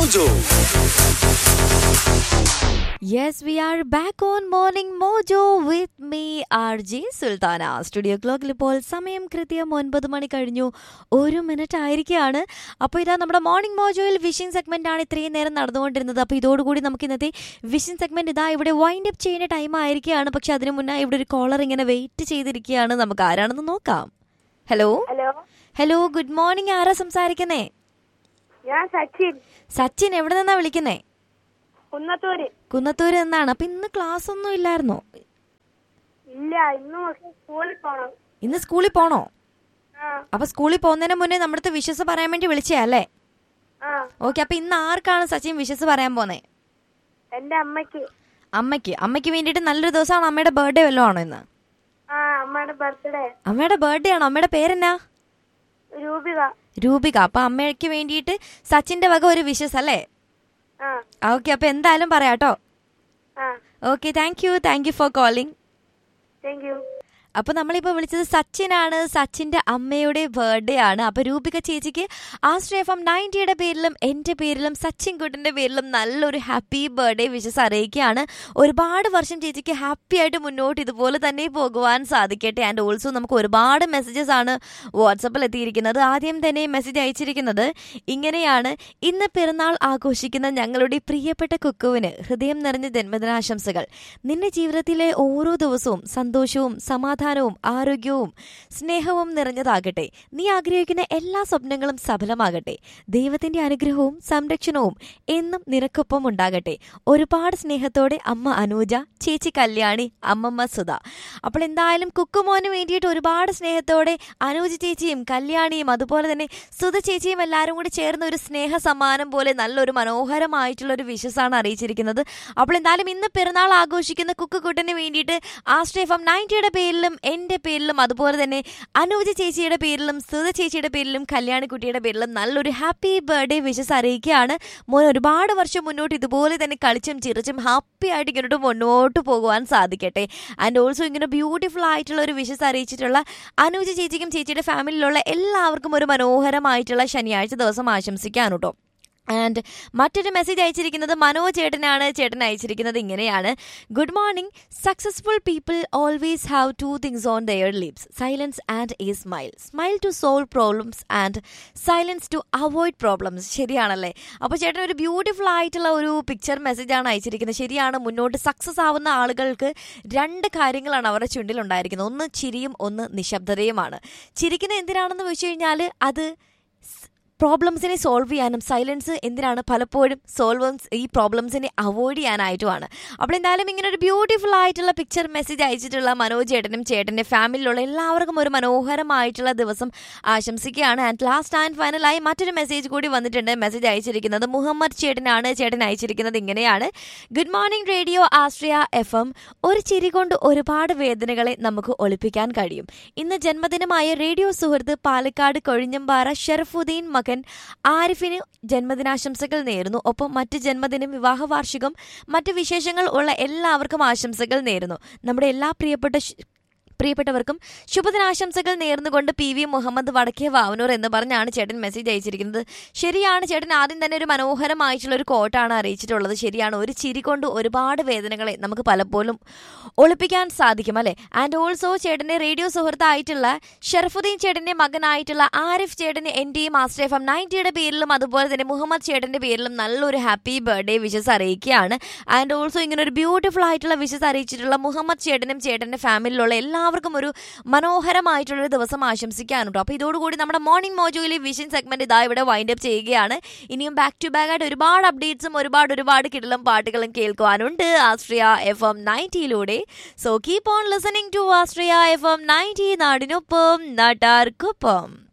Mojo. Yes, we are back on Morning Mojo with me, RJ Sultana studio ക്ലോക്കിൽ ഇപ്പോൾ സമയം കൃത്യം ഒൻപത് മണി കഴിഞ്ഞു ഒരു മിനിറ്റ് ആയിരിക്കുകയാണ് അപ്പോൾ ഇതാ നമ്മുടെ മോർണിംഗ് മോജോയിൽ വിഷിംഗ് സെഗ്മെന്റ് ആണ് ഇത്രയും നേരം നടന്നുകൊണ്ടിരുന്നത് അപ്പോൾ ഇതോടുകൂടി നമുക്ക് ഇന്നത്തെ വിഷിംഗ് സെഗ്മെന്റ് ഇതാ ഇവിടെ വൈൻഡ് അപ്പ് ചെയ്യുന്ന ടൈം ആയിരിക്കുകയാണ് പക്ഷെ അതിനു മുന്നേ ഇവിടെ ഒരു കോളർ ഇങ്ങനെ വെയിറ്റ് ചെയ്തിരിക്കുകയാണ് നമുക്ക് ആരാണെന്ന് നോക്കാം hello hello hello good morning ആരാ സംസാരിക്കുന്നേ ഞാൻ സച്ചിൻ സച്ചിൻ എവിടെ നിന്നാ വിളിക്കുന്നേ കുന്നത്തൂര് കുന്നത്തൂര് എന്നാണ് അപ്പൊ ഇന്ന് ക്ലാസ് ഒന്നും ഇല്ലായിരുന്നോ ഇല്ല ഇന്ന് പക്ഷെ സ്കൂളിൽ പോണം ഇന്ന് സ്കൂളിൽ പോണോ ആ അപ്പൊ സ്കൂളിൽ പോകുന്നതിന് മുന്നേ നമ്മുടെ അടുത്ത് വിഷസ് പറയാൻ വേണ്ടി വിളിച്ചേ അല്ലേ ആ ഓക്കെ അപ്പൊ ഇന്ന് ആർക്കാണ് സച്ചിൻ വിഷസ് പറയാൻ പോന്നെ എന്റെ അമ്മയ്ക്ക് അമ്മയ്ക്ക് അമ്മയ്ക്ക് വേണ്ടിയിട്ട് നല്ലൊരു ദിവസമാണ് അമ്മയുടെ ബർത്ത്ഡേ വല്ലതും ആണോ ഇന്ന് ആ അമ്മയുടെ ബർത്ത്ഡേ അമ്മയുടെ ബർത്ത്ഡേ ആണോ അമ്മയുടെ പേരെന്നാ രൂപിക രൂപിക അപ്പൊ അമ്മയ്ക്ക് വേണ്ടിയിട്ട് സച്ചിന്റെ വക ഒരു വിഷസ് അല്ലേ ആ ഓക്കെ അപ്പൊ എന്തായാലും പറയാട്ടോ ആ okay thank you thank you for calling thank you അപ്പൊ നമ്മളിപ്പോ വിളിച്ചത് സച്ചിനാണ് സച്ചിന്റെ അമ്മയുടെ ബർത്ത്ഡേ ആണ് അപ്പൊ രൂപിക ചേച്ചിക്ക് ആശ്രയഫം നയൻറ്റിയുടെ പേരിലും എന്റെ പേരിലും സച്ചിൻ കുട്ടിന്റെ പേരിലും നല്ലൊരു ഹാപ്പി ബർത്ത്ഡേ വിഷസ് അറിയിക്കുകയാണ് ഒരുപാട് വർഷം ചേച്ചിക്ക് ഹാപ്പി ആയിട്ട് മുന്നോട്ട് ഇതുപോലെ തന്നെ പോകുവാൻ സാധിക്കട്ടെ ആൻഡ് ഓൾസോ നമുക്ക് ഒരുപാട് മെസ്സേജസ് ആണ് വാട്സപ്പിൽ എത്തിയിരിക്കുന്നത് ആദ്യം തന്നെ മെസ്സേജ് അയച്ചിരിക്കുന്നത് ഇങ്ങനെയാണ് ഇന്ന് പിറന്നാൾ ആഘോഷിക്കുന്ന ഞങ്ങളുടെ പ്രിയപ്പെട്ട കുക്കുവിന് ഹൃദയം നിറഞ്ഞ ജന്മദിനാശംസകൾ നിന്റെ ജീവിതത്തിലെ ഓരോ ദിവസവും സന്തോഷവും സമാധാനവും ആരോഗ്യവും സ്നേഹവും നിറഞ്ഞതാകട്ടെ നീ ആഗ്രഹിക്കുന്ന എല്ലാ സ്വപ്നങ്ങളും സഫലമാകട്ടെ ദൈവത്തിന്റെ അനുഗ്രഹവും സംരക്ഷണവും എന്നും നിനക്കൊപ്പം ഉണ്ടാകട്ടെ ഒരുപാട് സ്നേഹത്തോടെ അമ്മ അനൂജ ചേച്ചി കല്യാണി അമ്മമ്മ സുധ അപ്പോൾ എന്തായാലും കുക്കുമോന് വേണ്ടിയിട്ട് ഒരുപാട് സ്നേഹത്തോടെ അനൂജ് ചേച്ചിയും കല്യാണിയും അതുപോലെ തന്നെ സുധ ചേച്ചിയും എല്ലാവരും കൂടി ചേർന്ന് ഒരു സ്നേഹ സമ്മാനം പോലെ നല്ലൊരു മനോഹരമായിട്ടുള്ള ഒരു വിശ്വസാണ് അറിയിച്ചിരിക്കുന്നത് അപ്പോൾ എന്തായാലും ഇന്ന് പിറന്നാൾ ആഘോഷിക്കുന്ന കുക്കുകുട്ടന് വേണ്ടിയിട്ട് ആശ്രയഫം നയൻറ്റിയുടെ പേരിലും എൻ്റെ പേരിലും അതുപോലെ തന്നെ അനൂജ ചേച്ചിയുടെ പേരിലും സുധ ചേച്ചിയുടെ പേരിലും കല്യാണിക്കുട്ടിയുടെ പേരിലും നല്ലൊരു ഹാപ്പി ബർത്ത്ഡേ വിഷസ് അറിയിക്കുകയാണ് മോൻ ഒരുപാട് വർഷം മുന്നോട്ട് ഇതുപോലെ തന്നെ കളിച്ചും ചിരിച്ചും ഹാപ്പി ആയിട്ട് ഇങ്ങോട്ട് മുന്നോട്ട് പോകുവാൻ സാധിക്കട്ടെ ആൻഡ് ഓൾസോ ഇങ്ങനെ ബ്യൂട്ടിഫുൾ ആയിട്ടുള്ള ഒരു വിഷസ് അറിയിച്ചിട്ടുള്ള അനൂജ ചേച്ചിക്കും ചേച്ചിയുടെ ഫാമിലിയിലുള്ള എല്ലാവർക്കും ഒരു മനോഹരമായിട്ടുള്ള ശനിയാഴ്ച ദിവസം ആശംസിക്കാൻ കേട്ടോ ആൻഡ് മറ്റൊരു മെസ്സേജ് അയച്ചിരിക്കുന്നത് മനോജ് ചേട്ടനാണ് ചേട്ടൻ അയച്ചിരിക്കുന്നത് ഇങ്ങനെയാണ് good morning successful people always have two things on their lips silence and a smile smile to solve problems and silence to avoid problems ശരിയാണല്ലേ അപ്പോൾ ചേട്ടൻ ഒരു ബ്യൂട്ടിഫുൾ ആയിട്ടുള്ള ഒരു പിക്ചർ മെസ്സേജാണ് അയച്ചിരിക്കുന്നത് ശരിയാണ് മുന്നോട്ട് സക്സസ് ആവുന്ന ആളുകൾക്ക് രണ്ട് കാര്യങ്ങളാണ് അവരുടെ ചുണ്ടിൽ ഉണ്ടായിരിക്കുന്നത് ഒന്ന് ചിരിയും ഒന്ന് നിശബ്ദതയുമാണ് ചിരിക്കുന്നത് എന്തിനാണെന്ന് വെച്ച് കഴിഞ്ഞാൽ അത് പ്രോബ്ലംസിനെ സോൾവ് ചെയ്യാനും സൈലൻസ് എന്തിനാണ് പലപ്പോഴും സോൾവേഴ്സ് ഈ പ്രോബ്ലംസിനെ അവോയ്ഡ് ചെയ്യാനായിട്ടുമാണ് അപ്പോൾ എന്തായാലും ഇങ്ങനെ ഒരു ബ്യൂട്ടിഫുൾ ആയിട്ടുള്ള പിക്ചർ മെസ്സേജ് അയച്ചിട്ടുള്ള മനോജ് ചേട്ടനും ചേട്ടൻ്റെ ഫാമിലിയിലുള്ള എല്ലാവർക്കും ഒരു മനോഹരമായിട്ടുള്ള ദിവസം ആശംസിക്കുകയാണ് ആൻഡ് ലാസ്റ്റ് ആൻഡ് ഫൈനലായി മറ്റൊരു മെസ്സേജ് കൂടി വന്നിട്ടുണ്ട് മെസ്സേജ് അയച്ചിരിക്കുന്നത് മുഹമ്മദ് ചേട്ടനാണ് ചേട്ടൻ അയച്ചിരിക്കുന്നത് ഇങ്ങനെയാണ് good morning radio Ashraya F M ഒരു ചിരി കൊണ്ട് ഒരുപാട് വേദനകളെ നമുക്ക് ഒളിപ്പിക്കാൻ കഴിയും ഇന്ന് ജന്മദിനമായ റേഡിയോ സുഹൃത്ത് പാലക്കാട് കൊഴിഞ്ഞമ്പാറ ഷെറഫുദ്ദീൻ മകൻ ആരിഫിന് ജന്മദിനാശംസകൾ നേരുന്നു ഒപ്പം മറ്റ് ജന്മദിനം വിവാഹ വാർഷികം മറ്റ് വിശേഷങ്ങൾ ഉള്ള എല്ലാവർക്കും ആശംസകൾ നേരുന്നു നമ്മുടെ എല്ലാ പ്രിയപ്പെട്ട ശ്- പ്രിയപ്പെട്ടവർക്കും ശുഭദിനാശംസകൾ നേർന്നുകൊണ്ട് പി വി മുഹമ്മദ് വടക്കേ വാവനൂർ എന്ന് പറഞ്ഞാണ് ചേട്ടൻ മെസ്സേജ് അയച്ചിരിക്കുന്നത് ശരിയാണ് ചേട്ടൻ ആദ്യം തന്നെ ഒരു മനോഹരമായിട്ടുള്ള ഒരു കോട്ടാണ് അറിയിച്ചിട്ടുള്ളത് ശരിയാണ് ഒരു ചിരി കൊണ്ട് ഒരുപാട് വേദനകളെ നമുക്ക് പലപ്പോഴും ഒളിപ്പിക്കാൻ സാധിക്കും അല്ലെ ആൻഡ് ഓൾസോ ചേട്ടന്റെ റേഡിയോ സുഹൃത്തായിട്ടുള്ള ഷെറഫുദ്ദീൻ ചേട്ടന്റെ മകനായിട്ടുള്ള ആരിഫ് ചേട്ടന് എന്റെയും മാസ്റ്റർ എഫ് എം നയൻറ്റിയുടെ പേരിലും അതുപോലെ തന്നെ മുഹമ്മദ് ചേട്ടന്റെ പേരിലും നല്ലൊരു ഹാപ്പി ബർത്ത്ഡേ വിഷസ് അറിയിക്കുകയാണ് ആൻഡ് ഓൾസോ ഇങ്ങനെ ഒരു ബ്യൂട്ടിഫുൾ ആയിട്ടുള്ള വിഷസ് അറിയിച്ചിട്ടുള്ള മുഹമ്മദ് ചേട്ടനും ചേട്ടന്റെ ഫാമിലിയിലുള്ള എല്ലാവർക്കും ഒരു മനോഹരമായിട്ടുള്ള ഒരു ദിവസം ആശംസിക്കാനും കേട്ടോ അപ്പോൾ ഇതോടുകൂടി നമ്മുടെ മോർണിംഗ് മോജോയിലെ വിഷൻ സെഗ്മെന്റ് ഇതാ ഇവിടെ വൈൻഡ് അപ്പ് ചെയ്യുകയാണ് ഇനിയും ബാക്ക് ടു ബാക്ക് ആയിട്ട് ഒരുപാട് അപ്ഡേറ്റ്സും ഒരുപാട് ഒരുപാട് കിടലും പാട്ടുകളും കേൾക്കുവാനുണ്ട് ആസ്ട്രിയ എഫ് എം നയൻറ്റിയിലൂടെ so keep on listening to Astriya F M ninety നാടിനൊപ്പം നാട്ടാർക്കൊപ്പം